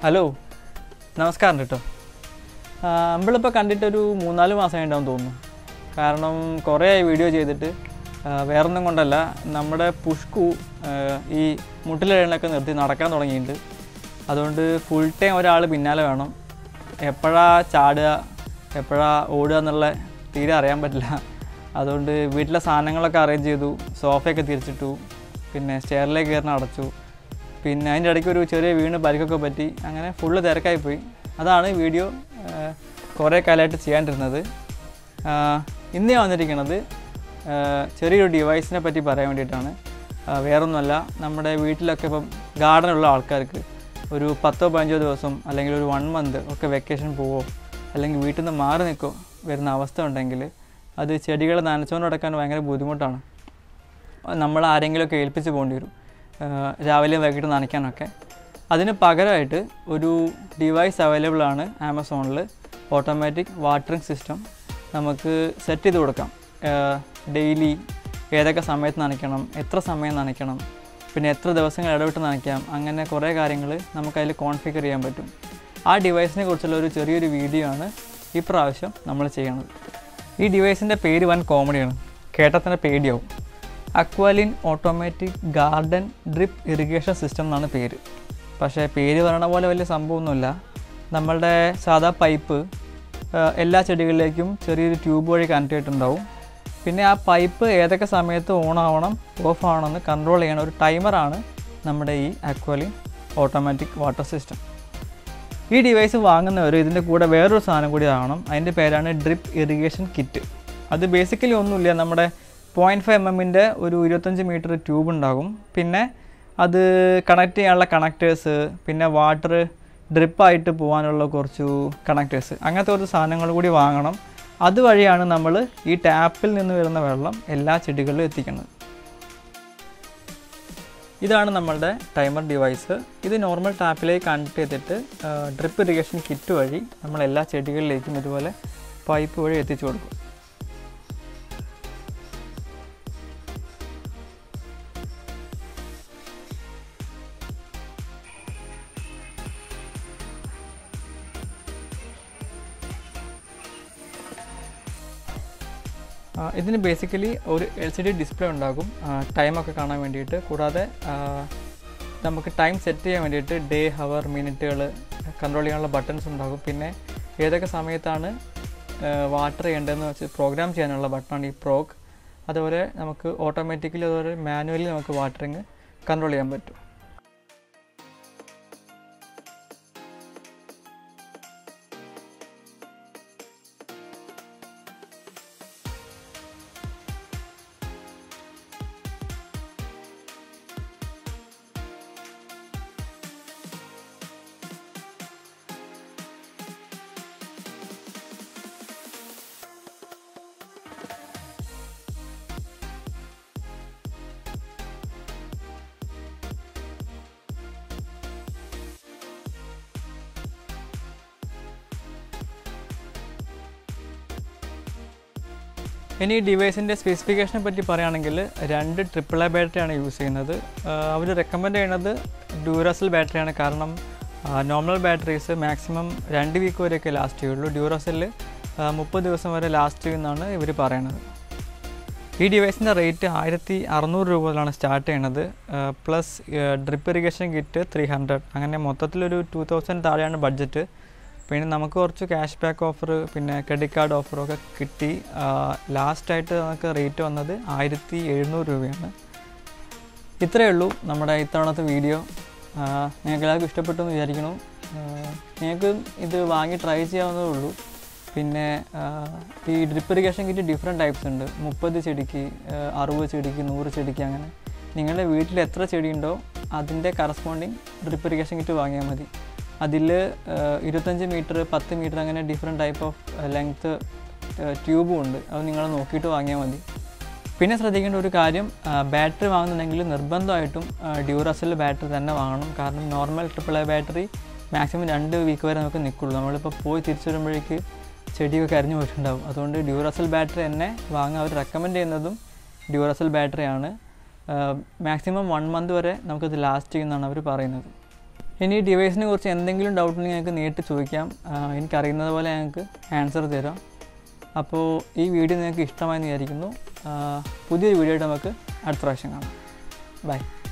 hello നമസ്കാരം കേട്ടോ ആ, നമ്മളിപ്പോൾ കണ്ടിട്ടൊരു മൂന്നാല് മാസം ഉണ്ടാവും തോന്നുന്നു കാരണം കുറേ ആയി വീഡിയോ ചെയ്തിട്ട് ആ, വേറൊന്നും കൊണ്ടല്ല നമ്മുടെ പുഷ്കു ആ, ഈ മുട്ടിലെണ്ണൊക്കെ നിർത്തി നടക്കാൻ തുടങ്ങിയിട്ടുണ്ട് അതുകൊണ്ട് ഫുൾ ടൈം ഒരാൾ പിന്നാലെ വേണം എപ്പോഴാ ചാടുക എപ്പോഴാ ഓടുക എന്നുള്ള തീരെ അറിയാൻ പറ്റില്ല അതുകൊണ്ട് വീട്ടിലെ സാധനങ്ങളൊക്കെ അറേഞ്ച് ചെയ്തു സോഫയൊക്കെ തിരിച്ചിട്ടു പിന്നെ സ്റ്റെയറിലേക്ക് കയറിന് അടച്ചു പിന്നെ അതിൻ്റെ ഇടയ്ക്ക് ഒരു ചെറിയ വീണ് പരിക്കൊക്കെ പറ്റി അങ്ങനെ ഫുള്ള് തിരക്കായി പോയി അതാണ് ഈ വീഡിയോ ആ, കുറേ കാലമായിട്ട് ചെയ്യാണ്ടിരുന്നത് ആ, ഇന്ന് ഞാൻ വന്നിരിക്കുന്നത് ആ, ചെറിയൊരു ഡിവൈസിനെ പറ്റി പറയാൻ വേണ്ടിയിട്ടാണ് ആ, വേറൊന്നുമല്ല നമ്മുടെ വീട്ടിലൊക്കെ ഇപ്പം ഗാർഡനുള്ള ആൾക്കാർക്ക് ഒരു പത്തോ പതിനഞ്ചോ ദിവസം അല്ലെങ്കിൽ ഒരു വൺ മന്ത് ഒക്കെ വെക്കേഷൻ പോവോ അല്ലെങ്കിൽ വീട്ടിൽ നിന്ന് മാറി നിൽക്കോ വരുന്ന അവസ്ഥ ഉണ്ടെങ്കിൽ അത് ചെടികളെ നനച്ചുകൊണ്ട് നടക്കാൻ ഭയങ്കര ബുദ്ധിമുട്ടാണ് നമ്മൾ ആരെങ്കിലുമൊക്കെ ഏൽപ്പിച്ച് പോകേണ്ടി വരും ആ, രാവിലെയും വൈകിട്ട് നനയ്ക്കാനൊക്കെ അതിന് പകരമായിട്ട് ഒരു ഡിവൈസ് അവൈലബിൾ ആണ് ആമസോണിൽ ഓട്ടോമാറ്റിക് വാട്ടറിംഗ് സിസ്റ്റം നമുക്ക് സെറ്റ് ചെയ്ത് കൊടുക്കാം ഡെയിലി ഏതൊക്കെ സമയത്ത് നനയ്ക്കണം എത്ര സമയം നനയ്ക്കണം പിന്നെ എത്ര ദിവസങ്ങൾ ഇടവിട്ട് നനയ്ക്കാം അങ്ങനെ കുറേ കാര്യങ്ങൾ നമുക്കതിൽ കോൺഫിഗർ ചെയ്യാൻ പറ്റും ആ ഡിവൈസിനെ കുറിച്ചുള്ള ഒരു ചെറിയൊരു വീഡിയോ ആണ് ഇപ്രാവശ്യം നമ്മൾ ചെയ്യണത് ഈ ഡിവൈസിൻ്റെ പേര് വൻ കോമഡിയാണ് കേട്ടാൽ തന്നെ പേടിയാവും Aqualin automatic garden drip irrigation system എന്നാണ് പേര് പക്ഷേ പേര് പറയണ പോലെ വലിയ സംഭവമൊന്നുമില്ല നമ്മളുടെ സാധാ പൈപ്പ് ആ, എല്ലാ ചെടികളിലേക്കും ചെറിയൊരു ട്യൂബ് വഴി കണക്ട് ചെയ്തിട്ടുണ്ടാവും പിന്നെ ആ പൈപ്പ് ഏതൊക്കെ സമയത്ത് ഓൺ ആവണം ഓഫ് ആവണമെന്ന് കൺട്രോൾ ചെയ്യണ ഒരു ടൈമറാണ് നമ്മുടെ ഈ അക്വാലിൻ ഓട്ടോമാറ്റിക് വാട്ടർ സിസ്റ്റം ഈ ഡിവൈസ് വാങ്ങുന്നവർ ഇതിൻ്റെ കൂടെ വേറൊരു സാധനം കൂടി വാങ്ങണം അതിൻ്റെ പേരാണ് ഡ്രിപ്പ് ഇറിഗേഷൻ കിറ്റ് അത് ബേസിക്കലി ഒന്നുമില്ല നമ്മുടെ പോയിൻറ്റ് ഫൈവ് എം എമ്മിൻ്റെ ഒരു ഇരുപത്തഞ്ച് മീറ്റർ ട്യൂബ് ഉണ്ടാകും പിന്നെ അത് കണക്ട് ചെയ്യാനുള്ള കണക്റ്റേഴ്സ് പിന്നെ വാട്ടർ ഡ്രിപ്പായിട്ട് പോകാനുള്ള കുറച്ച് കണക്റ്റേഴ്സ് അങ്ങനത്തെ കുറച്ച് സാധനങ്ങൾ കൂടി വാങ്ങണം അതുവഴിയാണ് നമ്മൾ ഈ ടാപ്പിൽ നിന്ന് വരുന്ന വെള്ളം എല്ലാ ചെടികളിലും എത്തിക്കുന്നത് ഇതാണ് നമ്മളുടെ ടൈമർ ഡിവൈസ് ഇത് നോർമൽ ടാപ്പിലേക്ക് കണക്ട് ചെയ്തിട്ട് ഡ്രിപ്പ് ഇറിഗേഷൻ കിറ്റ് വഴി നമ്മൾ എല്ലാ ചെടികളിലേക്കും ഇതുപോലെ പൈപ്പ് വഴി എത്തിച്ചു കൊടുക്കും ആ, ഇതിന് ബേസിക്കലി ഒരു എൽ സി ഡി ഡിസ്പ്ലേ ഉണ്ടാകും ടൈമൊക്കെ കാണാൻ വേണ്ടിയിട്ട് കൂടാതെ ആ, നമുക്ക് ടൈം സെറ്റ് ചെയ്യാൻ വേണ്ടിയിട്ട് ഡേ ഹവർ മിനിറ്റുകൾ കൺട്രോൾ ചെയ്യാനുള്ള ബട്ടൺസ് ഉണ്ടാകും പിന്നെ ഏതൊക്കെ സമയത്താണ് വാട്ടർ ചെയ്യേണ്ടതെന്ന് വെച്ച് പ്രോഗ്രാം ചെയ്യാനുള്ള ബട്ടണാണ് ഈ പ്രോഗ് അതുപോലെ നമുക്ക് ഓട്ടോമാറ്റിക്കലി അതുപോലെ മാനുവലി നമുക്ക് വാട്ടറിങ് കൺട്രോൾ ചെയ്യാൻ പറ്റും ഇനി ഈ ഡിവൈസിൻ്റെ സ്പെസിഫിക്കേഷനെ പറ്റി പറയുകയാണെങ്കിൽ രണ്ട് ട്രിപ്പിൾ എ ബാറ്ററിയാണ് യൂസ് ചെയ്യുന്നത് അവർ റെക്കമെൻഡ് ചെയ്യുന്നത് ഡ്യൂറസൽ ബാറ്ററിയാണ് കാരണം നോർമൽ ബാറ്ററീസ് മാക്സിമം രണ്ട് വീക്ക് വരെയൊക്കെ ലാസ്റ്റ് ചെയ്യുള്ളൂ ഡ്യൂറസെല്ല് മുപ്പത് ദിവസം വരെ ലാസ്റ്റ് ചെയ്യുമെന്നാണ് ഇവർ പറയുന്നത് ഈ ഡിവൈസിൻ്റെ റേറ്റ് ആയിരത്തി അറുന്നൂറ് രൂപ മുതലാണ് സ്റ്റാർട്ട് ചെയ്യണത് plus drip irrigation kit three hundred അങ്ങനെ മൊത്തത്തിലൊരു ടു തൗസൻഡ് താഴെയാണ് ബഡ്ജറ്റ് പിന്നെ നമുക്ക് കുറച്ച് ക്യാഷ് ബാക്ക് ഓഫർ പിന്നെ ക്രെഡിറ്റ് കാർഡ് ഓഫറൊക്കെ കിട്ടി ലാസ്റ്റായിട്ട് നമുക്ക് റേറ്റ് വന്നത് ആയിരത്തി എഴുന്നൂറ് രൂപയാണ് ഇത്രയേ ഉള്ളൂ നമ്മുടെ ഇത്തവണത്തെ വീഡിയോ നിങ്ങൾക്ക് എല്ലാവർക്കും ഇഷ്ടപ്പെട്ടു എന്ന് വിചാരിക്കുന്നു നിങ്ങൾക്ക് ഇത് വാങ്ങി ട്രൈ ചെയ്യാവുന്നതേ ഉള്ളൂ പിന്നെ ആ, ഈ drip irrigation kit different types ഉണ്ട് മുപ്പത് ചെടിക്ക് ആ, അറുപത് ചെടിക്ക് നൂറ് ചെടിക്ക് അങ്ങനെ നിങ്ങളുടെ വീട്ടിൽ എത്ര ചെടിയുണ്ടോ അതിൻ്റെ കറസ്പോണ്ടിങ് ഡ്രിപ്പ് ഇറിഗേഷൻ കിറ്റ് വാങ്ങിയാൽ മതി അതിൽ ഇരുപത്തഞ്ച് മീറ്റർ പത്ത് മീറ്റർ അങ്ങനെ ഡിഫറെൻറ്റ് ടൈപ്പ് ഓഫ് ലെങ്ത്ത് ട്യൂബും ഉണ്ട് അത് നിങ്ങൾ നോക്കിയിട്ട് വാങ്ങിയാൽ മതി പിന്നെ ശ്രദ്ധിക്കേണ്ട ഒരു കാര്യം ബാറ്ററി വാങ്ങുന്നുണ്ടെങ്കിൽ നിർബന്ധമായിട്ടും ഡ്യൂറസൽ ബാറ്ററി തന്നെ വാങ്ങണം കാരണം normal triple A battery maximum രണ്ട് വീക്ക് വരെ നമുക്ക് നിൽക്കുള്ളൂ നമ്മളിപ്പോൾ പോയി തിരിച്ചു വരുമ്പോഴേക്ക് ചെടിയൊക്കെ അരിഞ്ഞു പോയിട്ടുണ്ടാവും അതുകൊണ്ട് ഡ്യൂറസൽ ബാറ്ററി തന്നെ വാങ്ങാൻ അവർ റെക്കമെൻഡ് ചെയ്യുന്നതും ഡ്യൂറസൽ ബാറ്ററിയാണ് മാക്സിമം വൺ മന്ത് വരെ നമുക്കിത് ലാസ്റ്റ് ചെയ്യുന്നതാണ് അവർ പറയുന്നത് ഇനി ഈ ഡിവൈസിനെ കുറിച്ച് എന്തെങ്കിലും ഡൗട്ട് ഉണ്ടെങ്കിൽ ഞങ്ങൾക്ക് നേരിട്ട് ചോദിക്കാം ആ, എനിക്കറിയുന്നത് പോലെ ഞങ്ങൾക്ക് ആൻസർ തരാം അപ്പോൾ ഈ വീഡിയോ നിങ്ങൾക്ക് ഇഷ്ടമായെന്ന് വിചാരിക്കുന്നു ആ, പുതിയൊരു വീഡിയോ ആയിട്ട് നമുക്ക് അടുത്ത പ്രാവശ്യം കാണാം ബൈ